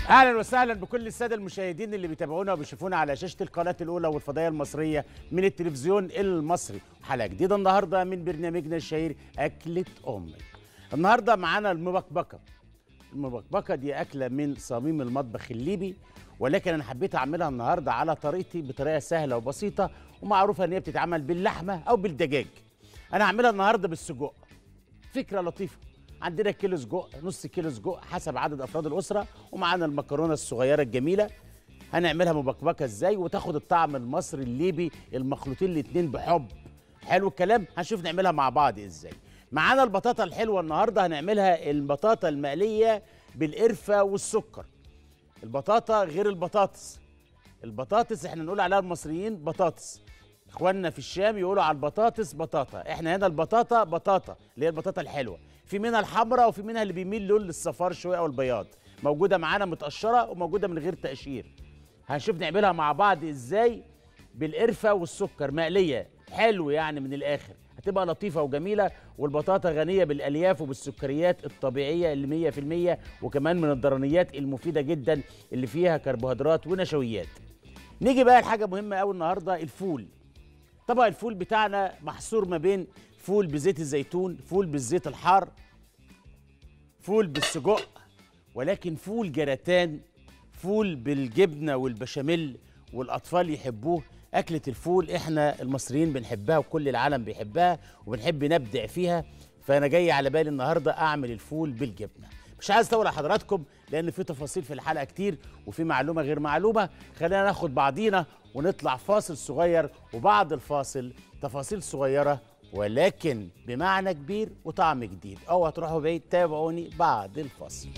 اهلا وسهلا بكل الساده المشاهدين اللي بيتابعونا وبيشوفونا على شاشه القناه الاولى والفضائيه المصريه من التلفزيون المصري حلقه جديده النهارده من برنامجنا الشهير اكله امي النهارده معانا المبكبكه المبكبكه دي اكله من صميم المطبخ الليبي ولكن انا حبيت اعملها النهارده على طريقتي بطريقه سهله وبسيطه ومعروفه ان هي بتتعمل باللحمه او بالدجاج انا هعملها النهارده بالسجق فكره لطيفه عندنا كيلو سجق نص كيلو سجق حسب عدد افراد الاسره ومعانا المكرونه الصغيره الجميله هنعملها مبكبكه ازاي وتاخد الطعم المصري الليبي المخلوطين الاتنين بحب حلو الكلام هنشوف نعملها مع بعض ازاي معانا البطاطا الحلوه النهارده هنعملها البطاطا المقليه بالقرفه والسكر البطاطا غير البطاطس البطاطس احنا نقول عليها المصريين بطاطس اخواننا في الشام يقولوا على البطاطس بطاطا احنا هنا البطاطا بطاطا اللي هي البطاطا الحلوه في منها الحمراء وفي منها اللي بيميل لون للصفار شويه او البياض موجوده معانا متقشره وموجوده من غير تقشير هنشوف نعملها مع بعض ازاي بالقرفه والسكر مقليه حلو يعني من الاخر هتبقى لطيفه وجميله والبطاطا غنيه بالالياف وبالسكريات الطبيعيه اللي 100% وكمان من الضرنيات المفيده جدا اللي فيها كربوهيدرات ونشويات نيجي بقى لحاجه مهمه قوي النهارده الفول طبق الفول بتاعنا محصور ما بين فول بزيت الزيتون فول بالزيت الحار فول بالسجق ولكن فول جراتان فول بالجبنه والبشاميل والاطفال يحبوه اكله الفول احنا المصريين بنحبها وكل العالم بيحبها وبنحب نبدع فيها فانا جاي على بالي النهارده اعمل الفول بالجبنه مش عايز اطول على حضراتكم لان في تفاصيل في الحلقه كتير وفي معلومه غير معلومه خلينا ناخد بعضينا ونطلع فاصل صغير وبعد الفاصل تفاصيل صغيره ولكن بمعنى كبير وطعم جديد او هتروحوا بعيد تابعوني بعد الفاصل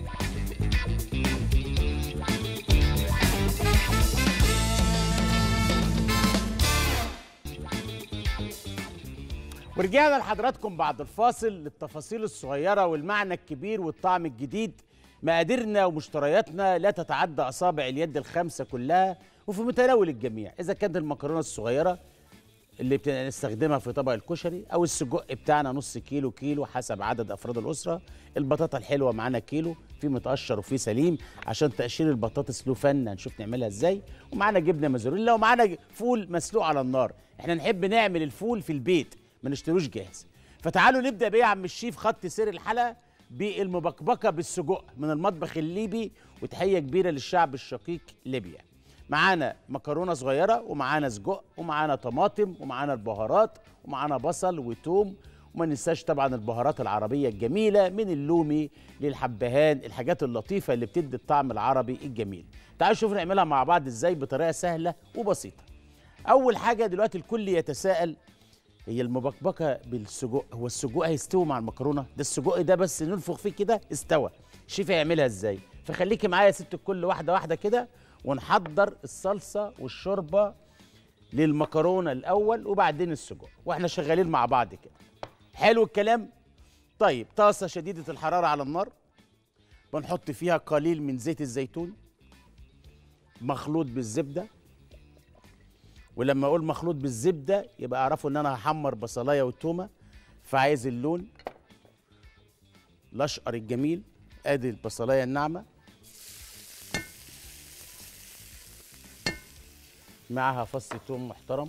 ورجعنا لحضراتكم بعد الفاصل للتفاصيل الصغيرة والمعنى الكبير والطعم الجديد مقاديرنا ومشترياتنا لا تتعدى أصابع اليد الخمسة كلها وفي متناول الجميع إذا كانت المكرونة الصغيرة اللي بنستخدمها في طبق الكشري أو السجق بتاعنا نص كيلو كيلو حسب عدد أفراد الأسرة البطاطا الحلوة معانا كيلو في متقشر وفي سليم عشان تقشير البطاطس له فن هنشوف نعملها ازاي ومعانا جبنة موزاريلا ومعانا فول مسلوق على النار احنا نحب نعمل الفول في البيت ما نشتروش جاهز فتعالوا نبدا بيه يا عم الشيف خط سير الحلقه بالمبكبكه بالسجق من المطبخ الليبي وتحيه كبيره للشعب الشقيق ليبيا معانا مكرونه صغيره ومعانا سجق ومعانا طماطم ومعانا البهارات ومعانا بصل وتوم وما ننساش طبعا البهارات العربيه الجميله من اللومي للحبهان الحاجات اللطيفه اللي بتدي الطعم العربي الجميل تعالوا نشوف نعملها مع بعض ازاي بطريقه سهله وبسيطه اول حاجه دلوقتي الكل يتساءل هي المبكبكه بالسجق هو السجق هيستوي مع المكرونه ده السجق ده بس ننفخ فيه كده استوى الشيف هيعملها ازاي فخليكي معايا يا ست الكل واحده واحده كده ونحضر الصلصه والشوربه للمكرونه الاول وبعدين السجق واحنا شغالين مع بعض كده حلو الكلام طيب طاسه شديده الحراره على النار بنحط فيها قليل من زيت الزيتون مخلوط بالزبده ولما اقول مخلوط بالزبده يبقى اعرفوا ان انا هحمر بصلايه وتومه فعايز اللون الاشقر الجميل ادي البصلايه الناعمه معاها فص توم محترم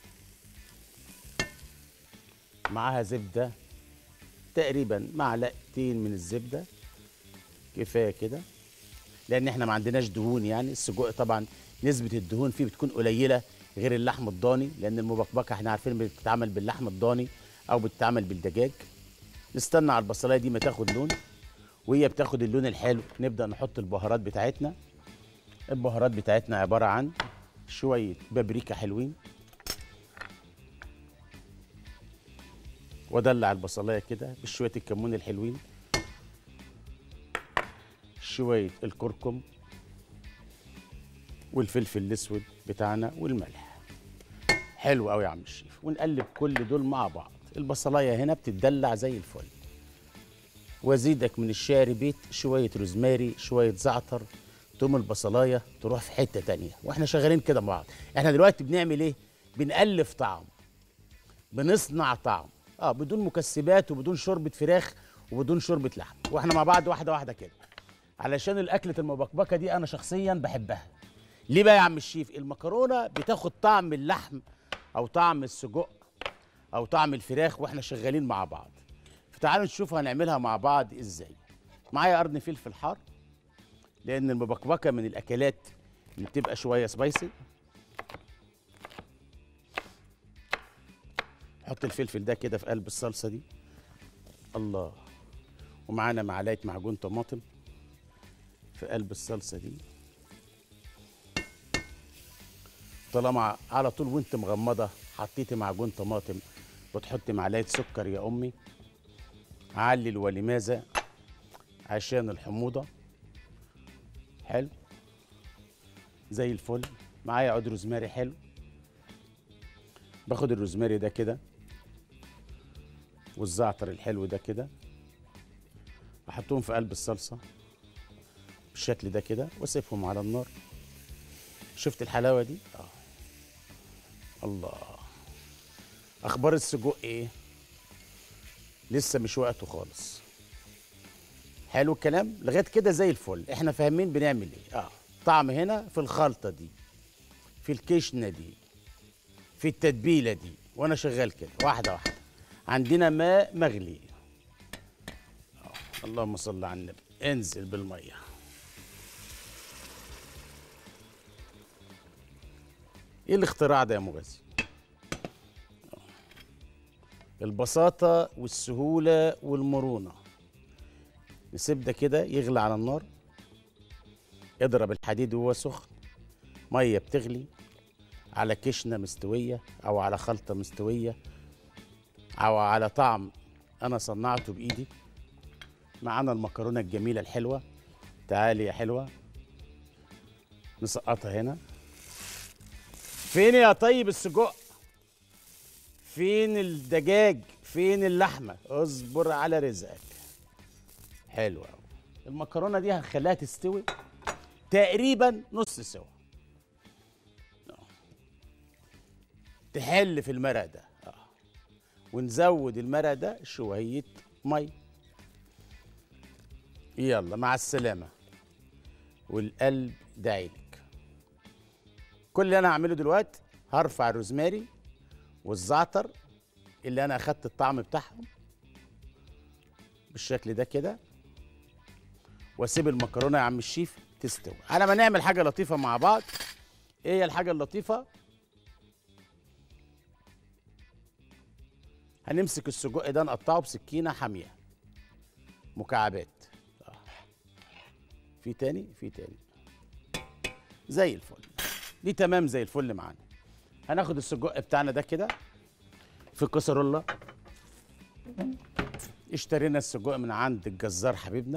معاها زبده تقريبا معلقتين من الزبده كفايه كده لان احنا ما عندناش دهون يعني السجق طبعا نسبه الدهون فيه بتكون قليله غير اللحم الضاني لان المبكبكه احنا عارفين بتتعمل باللحم الضاني او بتتعمل بالدجاج نستنى على البصلايه دي ما تاخد لون وهي بتاخد اللون الحلو نبدا نحط البهارات بتاعتنا البهارات بتاعتنا عباره عن شويه بابريكا حلوين وادلع البصلايه كده بشويه الكمون الحلوين شويه الكركم والفلفل الاسود بتاعنا والملح حلو قوي يا عم الشيف ونقلب كل دول مع بعض البصلايه هنا بتدلع زي الفل وازيدك من الشعر بيت شويه روزماري شويه زعتر توم البصلايه تروح في حته تانية واحنا شغالين كده مع بعض احنا دلوقتي بنعمل ايه بنألف طعم بنصنع طعم اه بدون مكسبات وبدون شوربه فراخ وبدون شوربه لحم واحنا مع بعض واحده واحده كده علشان الاكله المبكبكه دي انا شخصيا بحبها ليه بقى يا عم الشيف المكرونه بتاخد طعم اللحم او طعم السجق او طعم الفراخ واحنا شغالين مع بعض فتعالوا نشوف هنعملها مع بعض ازاي معايا قرن فلفل حار لان المبكبكه من الاكلات اللي بتبقى شويه سبايسي حط الفلفل ده كده في قلب الصلصه دي الله ومعانا معلقه معجون طماطم في قلب الصلصه دي طالما على طول وانت مغمضه حطيتي معجون طماطم وتحطي معلقه سكر يا امي علل ولماذا عشان الحموضه حلو زي الفل معايا عود روزماري حلو باخد الروزماري ده كده والزعتر الحلو ده كده احطهم في قلب الصلصه بالشكل ده كده واسيبهم على النار شفت الحلاوه دي اه الله اخبار السجق ايه لسه مش وقته خالص حلو الكلام لغايه كده زي الفل احنا فاهمين بنعمل ايه اه طعم هنا في الخلطه دي في الكشنه دي في التتبيله دي وانا شغال كده واحده واحده عندنا ماء مغلي آه. اللهم صل على النبي انزل بالميه ايه الاختراع ده يا مغازي آه. البساطه والسهوله والمرونه نسيب ده كده يغلي على النار اضرب الحديد وهو سخن ميه بتغلي على كشنه مستويه او على خلطه مستويه او على طعم انا صنعته بايدي معانا المكرونه الجميله الحلوه تعالي يا حلوه نسقطها هنا فين يا طيب السجق فين الدجاج فين اللحمه اصبر على رزقك حلو قوي المكرونه دي هنخليها تستوي تقريبا نص سوا تحل في المرق ده آه. ونزود المرق ده شويه مي يلا مع السلامه والقلب داعيلك كل اللي انا هعمله دلوقتي هرفع الروزماري والزعتر اللي انا اخدت الطعم بتاعهم بالشكل ده كده واسيب المكرونه يا عم الشيف تستوي على ما نعمل حاجه لطيفه مع بعض ايه هي الحاجه اللطيفه هنمسك السجق ده نقطعه بسكينه حاميه مكعبات آه. في تاني في تاني زي الفل دي تمام زي الفل معانا هناخد السجق بتاعنا ده كده في كسرولة اشترينا السجق من عند الجزار حبيبنا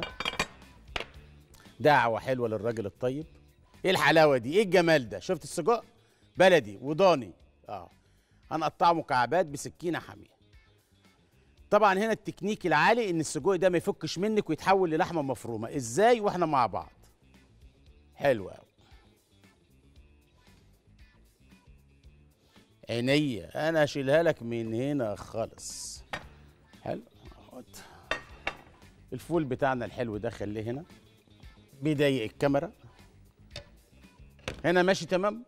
دعوة حلوة للراجل الطيب ايه الحلاوة دي ايه الجمال ده شفت السجق بلدي وضاني اه هنقطعه مكعبات بسكينة حامية طبعا هنا التكنيك العالي ان السجق ده ما يفكش منك ويتحول للحمة مفرومة ازاي واحنا مع بعض حلو قوي عينيا انا اشيلها لك من هنا خالص حلو اهوت. الفول بتاعنا الحلو ده خليه هنا بيضايق الكاميرا هنا ماشي تمام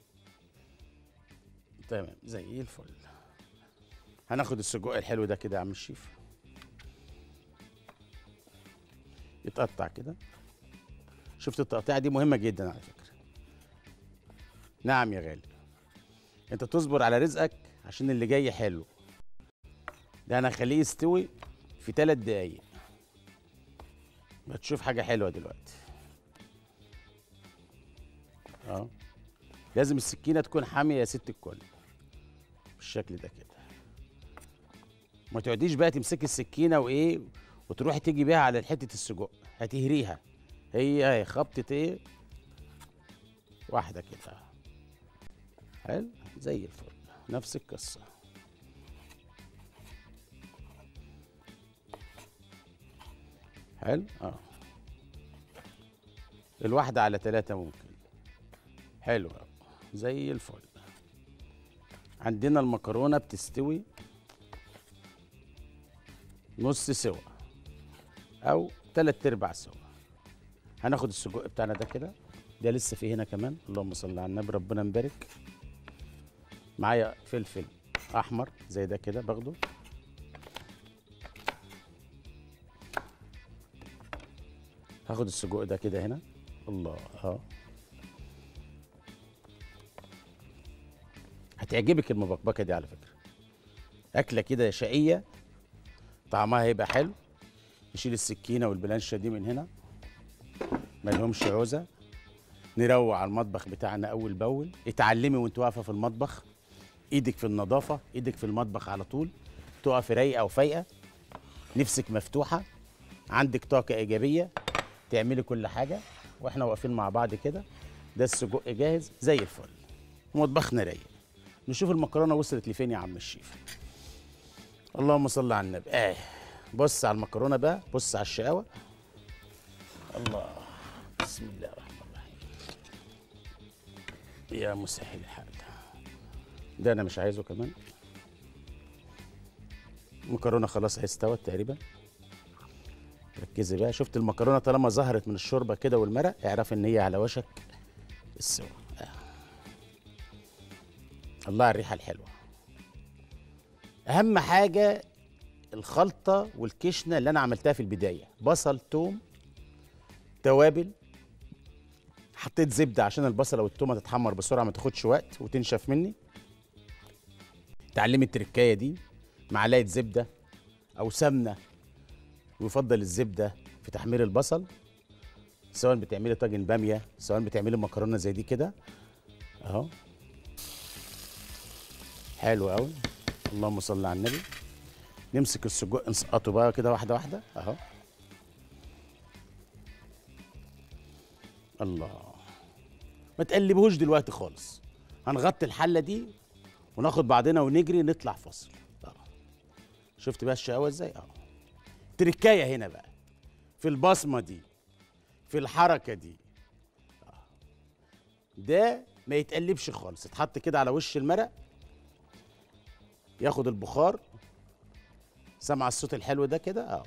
تمام زي الفل هناخد السجق الحلو ده كده يا عم الشيف يتقطع كده شفت التقطيعه دي مهمه جدا على فكره نعم يا غالي انت تصبر على رزقك عشان اللي جاي حلو ده انا هخليه يستوي في ثلاث دقايق بتشوف حاجه حلوه دلوقتي اه لازم السكينه تكون حاميه يا ست الكل بالشكل ده كده ما تقعديش بقى تمسكي السكينه وايه وتروحي تيجي بيها على حته السجق هتهريها هي هي خبطه ايه واحده كده حلو زي الفل نفس القصه حلو اه الواحدة على ثلاثة ممكن حلو أوي زي الفل عندنا المكرونة بتستوي نص سوا أو تلات أرباع سوا هناخد السجق بتاعنا ده كده ده لسه في هنا كمان اللهم صل على النبي ربنا مبارك معايا فلفل احمر زي ده كده باخده هاخد السجق ده كده هنا الله اه هتعجبك المبكبكه دي على فكره اكله كده شقيه طعمها هيبقى حلو نشيل السكينه والبلانشه دي من هنا ما لهمش عوزه نروق على المطبخ بتاعنا اول باول اتعلمي وانت واقفه في المطبخ ايدك في النظافه ايدك في المطبخ على طول تقفي رايقه وفايقه نفسك مفتوحه عندك طاقه ايجابيه تعملي كل حاجه واحنا واقفين مع بعض كده ده السجق جاهز زي الفل ومطبخنا رايق نشوف المكرونه وصلت لفين يا عم الشيف اللهم صل على النبي اه بص على المكرونه بقى بص على الشقاوه الله بسم الله الرحمن الرحيم يا مسهل الحال ده انا مش عايزه كمان المكرونه خلاص هي استوت تقريبا ركزي بقى شفت المكرونه طالما ظهرت من الشوربه كده والمرق اعرف ان هي على وشك السوا آه. الله على الريحه الحلوه اهم حاجه الخلطه والكشنه اللي انا عملتها في البدايه بصل توم توابل حطيت زبده عشان البصله والتومه تتحمر بسرعه ما تاخدش وقت وتنشف مني تعلمي التركايه دي معلقه زبده او سمنه ويفضل الزبده في تحمير البصل سواء بتعملي طاجن باميه سواء بتعملي مكرونه زي دي كده اهو حلو قوي اللهم صل على النبي نمسك السجق نسقطه بقى كده واحده واحده اهو الله ما تقلبهوش دلوقتي خالص هنغطي الحله دي وناخد بعضنا ونجري نطلع فاصل اه شفت بقى الشقاوه ازاي اه تركايه هنا بقى في البصمه دي في الحركه دي آه. ده ما يتقلبش خالص اتحط كده على وش المرق ياخد البخار سمع الصوت الحلو ده كده اه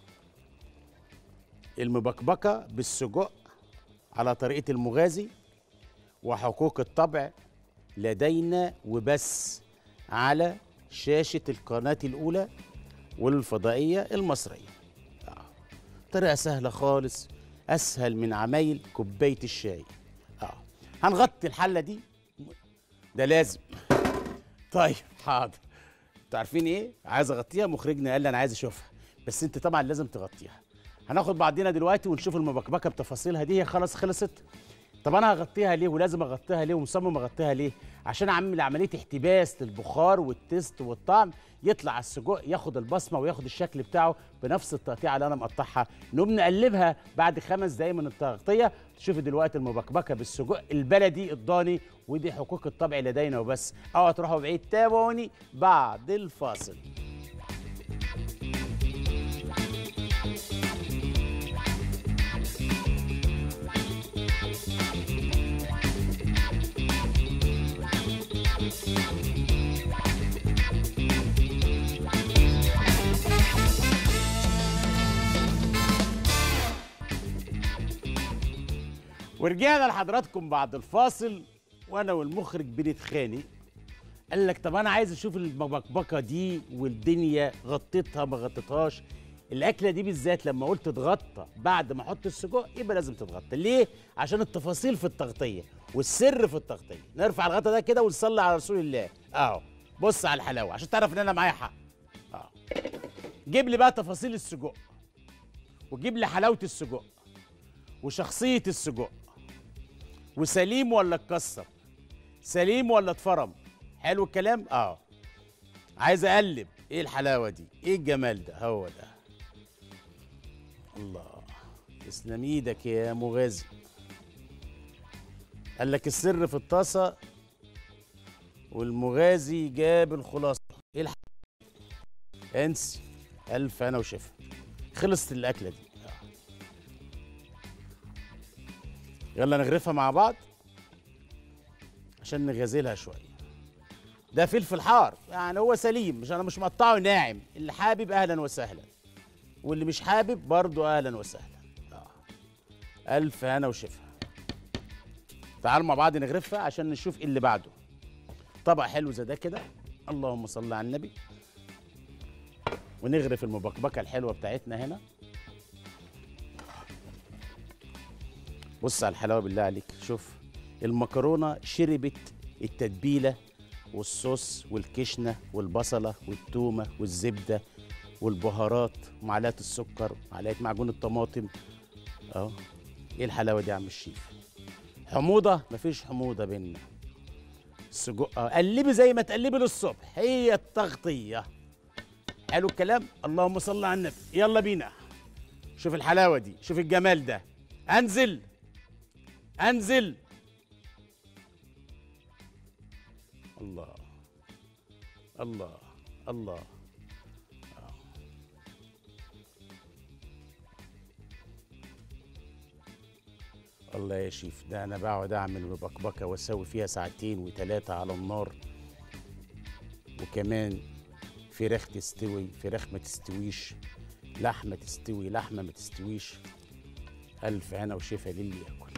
المبكبكه بالسجق على طريقه المغازي وحقوق الطبع لدينا وبس على شاشه القناه الاولى والفضائيه المصريه آه. طريقه سهله خالص اسهل من عمايل كوبايه الشاي اه هنغطي الحله دي ده لازم طيب حاضر انتوا عارفين ايه عايز اغطيها مخرجنا قال لي انا عايز اشوفها بس انت طبعا لازم تغطيها هناخد بعضنا دلوقتي ونشوف المبكبكه بتفاصيلها دي هي خلاص خلصت طب انا هغطيها ليه ولازم اغطيها ليه ومصمم اغطيها ليه عشان اعمل عمليه احتباس للبخار والتست والطعم يطلع السجق ياخد البصمه وياخد الشكل بتاعه بنفس التقطيعه اللي انا مقطعها نقوم نقلبها بعد خمس دقايق من التغطيه تشوفي دلوقتي المبكبكه بالسجق البلدي الضاني ودي حقوق الطبع لدينا وبس اوعى تروحوا بعيد تابعوني بعد الفاصل ورجعنا لحضراتكم بعد الفاصل وانا والمخرج بنتخانق قال لك طب انا عايز اشوف المبكبكه دي والدنيا غطيتها ما غطيتهاش الاكله دي بالذات لما قلت تتغطى بعد ما احط السجق يبقى لازم تتغطى ليه عشان التفاصيل في التغطيه والسر في التغطيه نرفع الغطا ده كده ونصلي على رسول الله اهو بص على الحلاوه عشان تعرف ان انا معايا حق اه جيب لي بقى تفاصيل السجق وجيب لي حلاوه السجق وشخصيه السجق وسليم ولا اتكسر سليم ولا اتفرم حلو الكلام اه عايز اقلب ايه الحلاوه دي ايه الجمال ده هو ده الله تسلم ايدك يا مغازي قال لك السر في الطاسه والمغازي جاب الخلاصه ايه الح... انسي الف انا وشفا خلصت الاكله دي آه. يلا نغرفها مع بعض عشان نغازلها شويه ده فلفل حار يعني هو سليم مش انا مش مقطعه ناعم اللي حابب اهلا وسهلا واللي مش حابب برضه اهلا وسهلا آه. الف هنا وشفا تعالوا مع بعض نغرفها عشان نشوف إيه اللي بعده طبق حلو زي ده كده اللهم صل على النبي ونغرف المبكبكه الحلوه بتاعتنا هنا بص على الحلاوه بالله عليك شوف المكرونه شربت التتبيله والصوص والكشنه والبصله والتومه والزبده والبهارات ومعلقه السكر معلقه معجون الطماطم اهو ايه الحلاوه دي يا عم الشيف حموضه مفيش حموضه بينا السجق اه قلبي زي ما تقلبي للصبح هي التغطيه حلو الكلام اللهم صل على النبي يلا بينا شوف الحلاوه دي شوف الجمال ده انزل انزل الله الله الله آه. الله يا شيف ده انا بقعد اعمل مبكبكه واسوي فيها ساعتين وثلاثه على النار وكمان فراخ تستوي فراخ ما تستويش لحمه تستوي لحمه ما تستويش الف هنا وشفا للي ياكل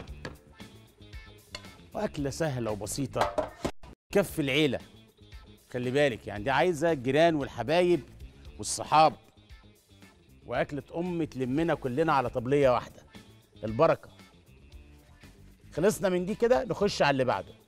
واكله سهله وبسيطه كف العيله خلي بالك يعني دي عايزه الجيران والحبايب والصحاب واكله ام تلمنا كلنا على طبليه واحده البركه خلصنا من دي كده نخش على اللي بعده